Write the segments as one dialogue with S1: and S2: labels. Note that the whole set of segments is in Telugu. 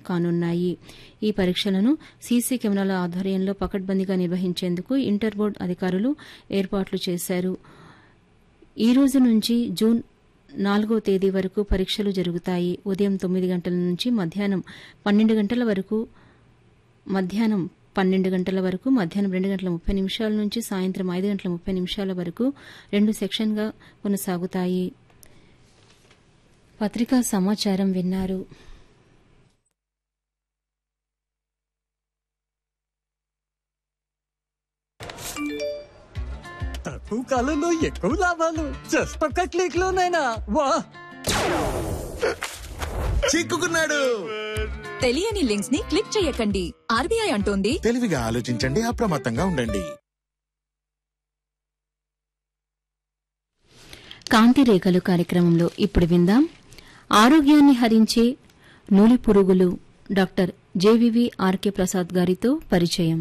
S1: కానున్నాయి ఈ పరీక్షలను సీసీ కెమెరాల ఆధ్వర్యంలో పకడ్బందీగా నిర్వహించేందుకు ఇంటర్ బోర్డు అధికారులు ఏర్పాట్లు చేశారు ఈ రోజు నుంచి జూన్ నాలుగో తేదీ వరకు పరీక్షలు జరుగుతాయి ఉదయం తొమ్మిది గంటల నుంచి మధ్యాహ్నం పన్నెండు గంటల వరకు మధ్యాహ్నం పన్నెండు గంటల వరకు మధ్యాహ్నం రెండు గంటల ముప్పై నిమిషాల నుంచి సాయంత్రం ఐదు గంటల ముప్పై నిమిషాల వరకు రెండు సెక్షన్గా కొనసాగుతాయి పత్రికా సమాచారం విన్నారు
S2: తక్కువ కాలంలో ఎక్కువ లాభాలు జస్ట్ ఒక్క క్లిక్ లోనైనా వా
S3: చిక్కుకున్నాడు
S4: తెలియని లింక్స్ ని క్లిక్ చేయకండి ఆర్బీఐ అంటోంది
S3: తెలివిగా ఆలోచించండి అప్రమత్తంగా ఉండండి
S1: కాంతి రేఖలు కార్యక్రమంలో ఇప్పుడు విందాం ఆరోగ్యాన్ని హరించే నూలి పురుగులు డాక్టర్ జేవివి ఆర్కే ప్రసాద్ గారితో పరిచయం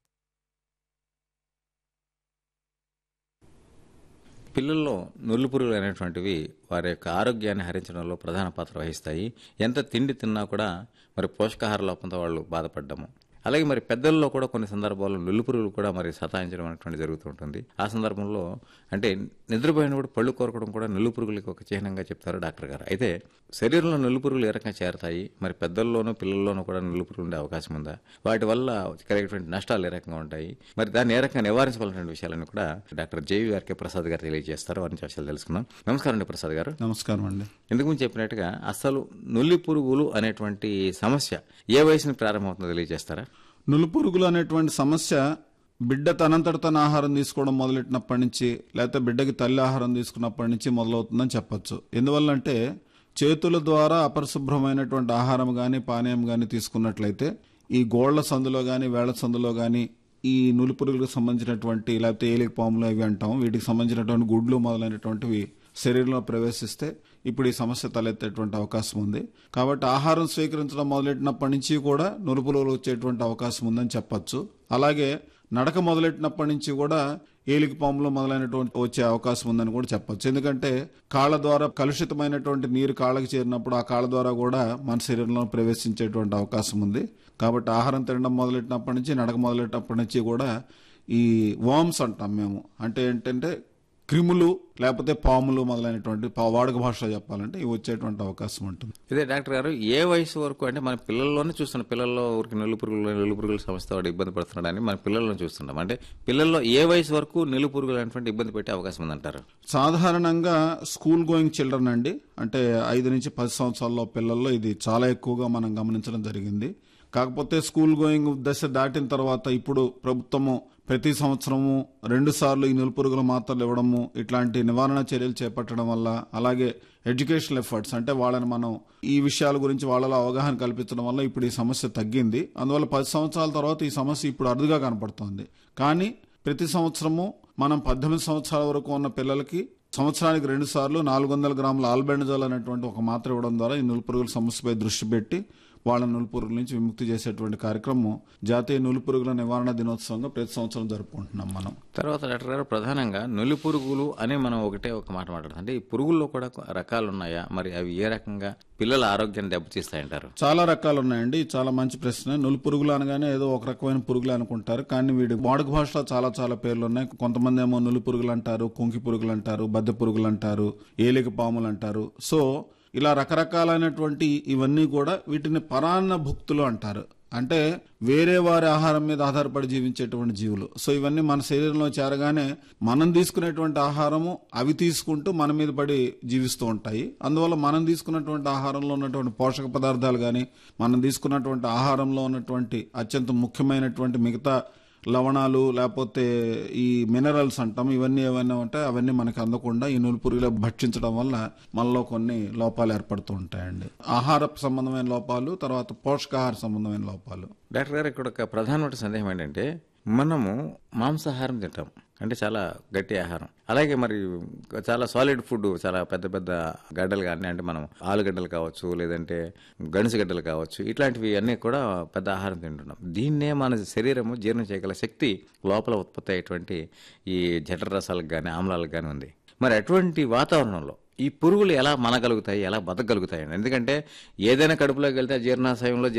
S5: పిల్లల్లో నుల్లు పురుగులు అనేటువంటివి వారి యొక్క ఆరోగ్యాన్ని హరించడంలో ప్రధాన పాత్ర వహిస్తాయి ఎంత తిండి తిన్నా కూడా మరి పోషకాహార లోపంతో వాళ్ళు బాధపడ్డము అలాగే మరి పెద్దల్లో కూడా కొన్ని సందర్భాల్లో నుల్లు పురుగులు కూడా మరి సతాయించడం అనేటువంటి జరుగుతూ ఉంటుంది ఆ సందర్భంలో అంటే నిద్రపోయినప్పుడు పళ్ళు కోరకడం కూడా నుల్లు పురుగులకి ఒక చిహ్నంగా చెప్తారు డాక్టర్ గారు అయితే శరీరంలో నుల్లు పురుగులు ఏ రకంగా చేరతాయి మరి పెద్దల్లోనూ పిల్లల్లోనూ కూడా నుల్లు పురుగులు ఉండే అవకాశం ఉందా వాటి వల్ల కలిగేటువంటి నష్టాలు ఏ రకంగా ఉంటాయి మరి దాన్ని ఏ రకంగా నివారించవలసిన విషయాలను కూడా డాక్టర్ జేవీఆర్కే ప్రసాద్ గారు తెలియజేస్తారు వారి నుంచి విషయాలు తెలుసుకుందాం నమస్కారం అండి ప్రసాద్ గారు
S6: నమస్కారం అండి
S5: ఇంతకు ముందు చెప్పినట్టుగా అసలు నుల్లి పురుగులు అనేటువంటి సమస్య ఏ వయసుని ప్రారంభమవుతుందో తెలియజేస్తారా
S6: నులుపురుగులు అనేటువంటి సమస్య బిడ్డ తనంతట తన ఆహారం తీసుకోవడం మొదలెట్టినప్పటి నుంచి లేకపోతే బిడ్డకి తల్లి ఆహారం తీసుకున్నప్పటి నుంచి మొదలవుతుందని చెప్పొచ్చు ఎందువల్లంటే చేతుల ద్వారా అపరిశుభ్రమైనటువంటి ఆహారం కానీ పానీయం కానీ తీసుకున్నట్లయితే ఈ గోళ్ల సందులో కానీ వేళ్ల సందులో కానీ ఈ నులిపురుగులకు సంబంధించినటువంటి లేకపోతే ఏలిక పాములు అవి అంటాం వీటికి సంబంధించినటువంటి గుడ్లు మొదలైనటువంటివి శరీరంలో ప్రవేశిస్తే ఇప్పుడు ఈ సమస్య తలెత్తేటువంటి అవకాశం ఉంది కాబట్టి ఆహారం స్వీకరించడం మొదలెట్టినప్పటి నుంచి కూడా నురుపులు వచ్చేటువంటి అవకాశం ఉందని చెప్పొచ్చు అలాగే నడక మొదలెట్టినప్పటి నుంచి కూడా ఏలికి పాములు మొదలైనటువంటి వచ్చే అవకాశం ఉందని కూడా చెప్పొచ్చు ఎందుకంటే కాళ్ళ ద్వారా కలుషితమైనటువంటి నీరు కాళ్ళకి చేరినప్పుడు ఆ కాళ్ళ ద్వారా కూడా మన శరీరంలో ప్రవేశించేటువంటి అవకాశం ఉంది కాబట్టి ఆహారం తినడం మొదలెట్టినప్పటి నుంచి నడక మొదలెట్టినప్పటి నుంచి కూడా ఈ వామ్స్ అంటాం మేము అంటే ఏంటంటే క్రిములు లేకపోతే పాములు మొదలైనటువంటి పా- వాడుక భాషలో చెప్పాలంటే ఇవి వచ్చేటువంటి అవకాశం ఉంటుంది
S5: ఇదే డాక్టర్ గారు ఏ వయసు వరకు అంటే మన పిల్లల్లోనే చూస్తున్నాం పిల్లల్లో ఊరికి నుల్లు పురుగులు నుల్లు పురుగుల సమస్య వాడు ఇబ్బంది పడుతున్నాడని మన పిల్లల్లో చూస్తున్నాం అంటే పిల్లల్లో ఏ వయసు వరకు నుల్లు పురుగులు అనేటువంటి ఇబ్బంది పెట్టే అవకాశం ఉందంటారు
S6: సాధారణంగా స్కూల్ గోయింగ్ చిల్డ్రన్ అండి అంటే ఐదు నుంచి పది సంవత్సరాల పిల్లల్లో ఇది చాలా ఎక్కువగా మనం గమనించడం జరిగింది కాకపోతే స్కూల్ గోయింగ్ దశ దాటిన తర్వాత ఇప్పుడు ప్రభుత్వము ప్రతి సంవత్సరము రెండు సార్లు ఈ నులుపురుగుల మాత్రలు ఇవ్వడము ఇట్లాంటి నివారణ చర్యలు చేపట్టడం వల్ల అలాగే ఎడ్యుకేషనల్ ఎఫర్ట్స్ అంటే వాళ్ళని మనం ఈ విషయాల గురించి వాళ్ళలో అవగాహన కల్పించడం వల్ల ఇప్పుడు ఈ సమస్య తగ్గింది అందువల్ల పది సంవత్సరాల తర్వాత ఈ సమస్య ఇప్పుడు అరుదుగా కనపడుతోంది కానీ ప్రతి సంవత్సరము మనం పద్దెనిమిది సంవత్సరాల వరకు ఉన్న పిల్లలకి సంవత్సరానికి రెండు సార్లు నాలుగు వందల గ్రాముల ఆల్బెండజోల్ అనేటువంటి ఒక మాత్ర ఇవ్వడం ద్వారా ఈ నులుపురుగుల సమస్యపై దృష్టి పెట్టి వాళ్ళ నులుపురుగుల నుంచి విముక్తి చేసేటువంటి కార్యక్రమం జాతీయ నులుపురుగుల నివారణ దినోత్సవంగా ప్రతి సంవత్సరం జరుపుకుంటున్నాం మనం
S5: తర్వాత డాక్టర్ గారు ప్రధానంగా నులి పురుగులు అని మనం ఒకటే ఒక మాట మాట్లాడుతాం అంటే ఈ పురుగుల్లో కూడా రకాలు ఉన్నాయా మరి అవి ఏ రకంగా పిల్లల ఆరోగ్యాన్ని దెబ్బతీస్తాయంటారు
S6: చాలా రకాలు ఉన్నాయండి చాలా మంచి ప్రశ్న నులి పురుగులు అనగానే ఏదో ఒక రకమైన పురుగులు అనుకుంటారు కానీ వీడి వాడుక భాషలో చాలా చాలా పేర్లు ఉన్నాయి కొంతమంది ఏమో నులి పురుగులు అంటారు కొంకి పురుగులు అంటారు బద్దె పురుగులు అంటారు ఏలిక పాములు అంటారు సో ఇలా రకరకాలైనటువంటి ఇవన్నీ కూడా వీటిని పరాన్న భుక్తులు అంటారు అంటే వేరే వారి ఆహారం మీద ఆధారపడి జీవించేటువంటి జీవులు సో ఇవన్నీ మన శరీరంలో చేరగానే మనం తీసుకునేటువంటి ఆహారము అవి తీసుకుంటూ మన మీద పడి జీవిస్తూ ఉంటాయి అందువల్ల మనం తీసుకున్నటువంటి ఆహారంలో ఉన్నటువంటి పోషక పదార్థాలు కానీ మనం తీసుకున్నటువంటి ఆహారంలో ఉన్నటువంటి అత్యంత ముఖ్యమైనటువంటి మిగతా లవణాలు లేకపోతే ఈ మినరల్స్ అంటాం ఇవన్నీ ఏమైనా ఉంటాయి అవన్నీ మనకి అందకుండా ఈ నులుపురుగులో భక్షించడం వల్ల మనలో కొన్ని లోపాలు ఏర్పడుతూ ఉంటాయండి ఆహార సంబంధమైన లోపాలు తర్వాత పోషకాహార సంబంధమైన లోపాలు
S5: డాక్టర్ గారు ఇక్కడ ఒక ప్రధానమైన సందేహం ఏంటంటే మనము మాంసాహారం తింటాం అంటే చాలా గట్టి ఆహారం అలాగే మరి చాలా సాలిడ్ ఫుడ్ చాలా పెద్ద పెద్ద గడ్డలు కానీ అంటే మనం ఆలుగడ్డలు కావచ్చు లేదంటే గణిస గడ్డలు కావచ్చు ఇట్లాంటివి అన్నీ కూడా పెద్ద ఆహారం తింటున్నాం దీన్నే మన శరీరము జీర్ణం చేయగల శక్తి లోపల ఉత్పత్తి అయ్యేటువంటి ఈ జఠర రసాలకు కానీ ఆమ్లాలకు కానీ ఉంది మరి అటువంటి వాతావరణంలో ఈ పురుగులు ఎలా మనగలుగుతాయి ఎలా బతకగలుగుతాయి ఎందుకంటే ఏదైనా కడుపులోకి వెళ్తే జీర్ణాశయంలో